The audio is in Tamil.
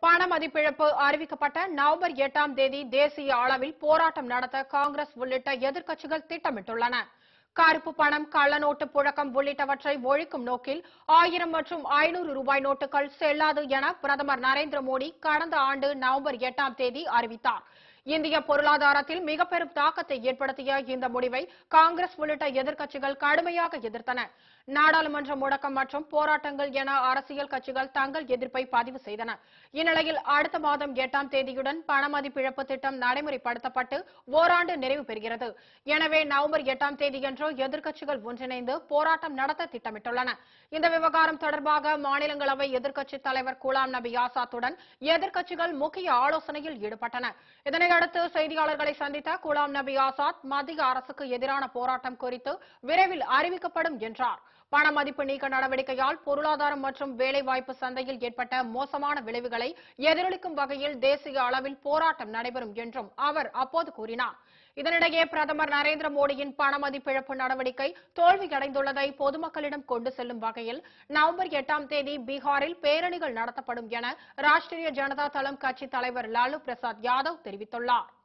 பண மதிப்பிழப்பு அறிவிக்கப்பட்ட நவம்பர் எட்டாம் தேதி தேசிய அளவில் போராட்டம் நடத்த காங்கிரஸ் உள்ளிட்ட எதிர்க்கட்சிகள் திட்டமிட்டுள்ளன கருப்பு பணம் கள்ளநோட்டு புழக்கம் உள்ளிட்டவற்றை ஒழிக்கும் நோக்கில் ஆயிரம் மற்றும் ஐநூறு ரூபாய் நோட்டுகள் செல்லாது என பிரதமர் நரேந்திர மோடி கடந்த ஆண்டு நவம்பர் எட்டாம் தேதி அறிவித்தார் இந்திய பொருளாதாரத்தில் மிக பெரும் தாக்கத்தை ஏற்படுத்திய இந்த முடிவை காங்கிரஸ் உள்ளிட்ட எதிர்க்கட்சிகள் கடுமையாக எதிர்த்தன நாடாளுமன்ற முடக்கம் மற்றும் போராட்டங்கள் என அரசியல் கட்சிகள் தங்கள் எதிர்ப்பை பதிவு செய்தன இந்நிலையில் அடுத்த மாதம் எட்டாம் தேதியுடன் பண மதிப்பிழப்பு திட்டம் நடைமுறைப்படுத்தப்பட்டு ஓராண்டு நிறைவு பெறுகிறது எனவே நவம்பர் எட்டாம் தேதியன்று எதிர்க்கட்சிகள் ஒன்றிணைந்து போராட்டம் நடத்த திட்டமிட்டுள்ளன இந்த விவகாரம் தொடர்பாக மாநிலங்களவை எதிர்க்கட்சித் தலைவர் குலாம் நபி ஆசாத்துடன் எதிர்க்கட்சிகள் முக்கிய ஆலோசனையில் ஈடுபட்டன இதனையடுத்து செய்தியாளர்களை சந்தித்த குலாம் நபி ஆசாத் மத்திய அரசுக்கு எதிரான போராட்டம் குறித்து விரைவில் அறிவிக்கப்படும் என்றார் பண மதிப்பு நீக்க நடவடிக்கையால் பொருளாதாரம் மற்றும் வேலைவாய்ப்பு சந்தையில் ஏற்பட்ட மோசமான விளைவுகளை எதிரொலிக்கும் வகையில் தேசிய அளவில் போராட்டம் நடைபெறும் என்றும் அவர் அப்போது கூறினார் இதனிடையே பிரதமர் நரேந்திர மோடியின் பண மதிப்பிழப்பு நடவடிக்கை தோல்வியடைந்துள்ளதை பொதுமக்களிடம் கொண்டு செல்லும் வகையில் நவம்பர் எட்டாம் தேதி பீகாரில் பேரணிகள் நடத்தப்படும் என ராஷ்டிரிய ஜனதா தளம் கட்சி தலைவர் லாலு பிரசாத் யாதவ் தெரிவித்துள்ளார்